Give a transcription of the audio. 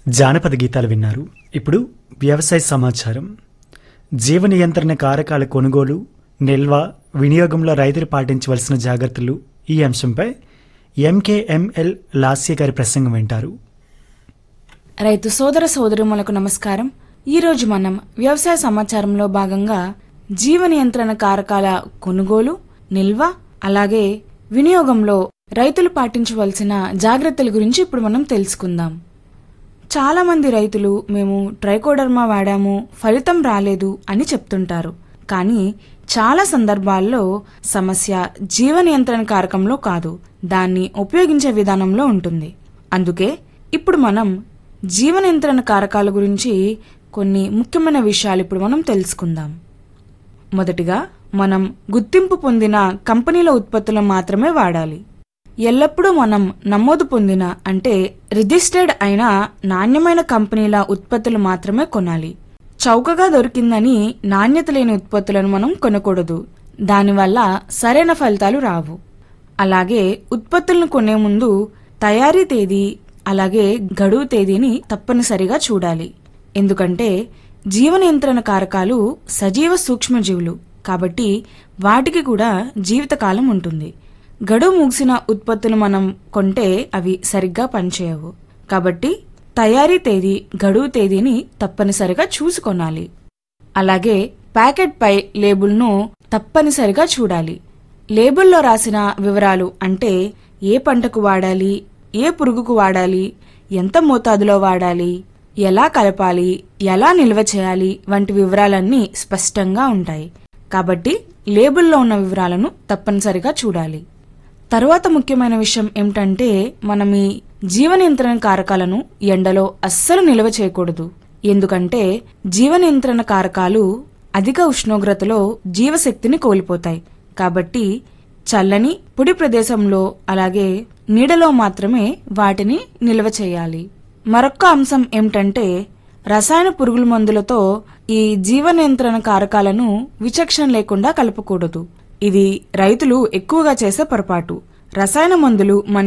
జానపద గీతాలు విన్నారు ఇప్పుడు వ్యవసాయ సమాచారం జీవ నియంత్రణ కారకాల కొనుగోలు నిల్వ వినియోగంలో రైతులు పాటించవలసిన జాగ్రత్తలు ఈ అంశంపై ఎంకేఎంఎల్ లాస్య గారి ప్రసంగం వింటారు రైతు సోదర సోదరుమలకు నమస్కారం ఈరోజు మనం వ్యవసాయ సమాచారంలో భాగంగా జీవ నియంత్రణ కారకాల కొనుగోలు నిల్వ అలాగే వినియోగంలో రైతులు పాటించవలసిన జాగ్రత్తల గురించి ఇప్పుడు మనం తెలుసుకుందాం చాలా మంది రైతులు మేము ట్రైకోడర్మా వాడాము ఫలితం రాలేదు అని చెప్తుంటారు కానీ చాలా సందర్భాల్లో సమస్య జీవ నియంత్రణ కారకంలో కాదు దాన్ని ఉపయోగించే విధానంలో ఉంటుంది అందుకే ఇప్పుడు మనం జీవ నియంత్రణ కారకాల గురించి కొన్ని ముఖ్యమైన విషయాలు ఇప్పుడు మనం తెలుసుకుందాం మొదటిగా మనం గుర్తింపు పొందిన కంపెనీల ఉత్పత్తులను మాత్రమే వాడాలి ఎల్లప్పుడూ మనం నమోదు పొందిన అంటే రిజిస్టర్డ్ అయిన నాణ్యమైన కంపెనీల ఉత్పత్తులు మాత్రమే కొనాలి చౌకగా దొరికిందని నాణ్యత లేని ఉత్పత్తులను మనం కొనకూడదు దానివల్ల సరైన ఫలితాలు రావు అలాగే ఉత్పత్తులను కొనే ముందు తయారీ తేదీ అలాగే గడువు తేదీని తప్పనిసరిగా చూడాలి ఎందుకంటే జీవ నియంత్రణ కారకాలు సజీవ సూక్ష్మజీవులు కాబట్టి వాటికి కూడా జీవితకాలం ఉంటుంది గడువు ముగిసిన ఉత్పత్తులు మనం కొంటే అవి సరిగ్గా పనిచేయవు కాబట్టి తయారీ తేదీ గడువు తేదీని తప్పనిసరిగా చూసుకొనాలి అలాగే ప్యాకెట్ పై లేబుల్ను తప్పనిసరిగా చూడాలి లేబుల్లో రాసిన వివరాలు అంటే ఏ పంటకు వాడాలి ఏ పురుగుకు వాడాలి ఎంత మోతాదులో వాడాలి ఎలా కలపాలి ఎలా నిల్వ చేయాలి వంటి వివరాలన్నీ స్పష్టంగా ఉంటాయి కాబట్టి లేబుల్లో ఉన్న వివరాలను తప్పనిసరిగా చూడాలి తరువాత ముఖ్యమైన విషయం ఏమిటంటే మనం ఈ జీవ నియంత్రణ కారకాలను ఎండలో అస్సలు నిల్వ చేయకూడదు ఎందుకంటే జీవ నియంత్రణ కారకాలు అధిక ఉష్ణోగ్రతలో జీవశక్తిని కోల్పోతాయి కాబట్టి చల్లని పొడి ప్రదేశంలో అలాగే నీడలో మాత్రమే వాటిని నిల్వ చేయాలి మరొక్క అంశం ఏమిటంటే రసాయన పురుగుల మందులతో ఈ జీవ నియంత్రణ కారకాలను విచక్షణ లేకుండా కలపకూడదు ఇది రైతులు ఎక్కువగా చేసే పొరపాటు రసాయన మందులు మన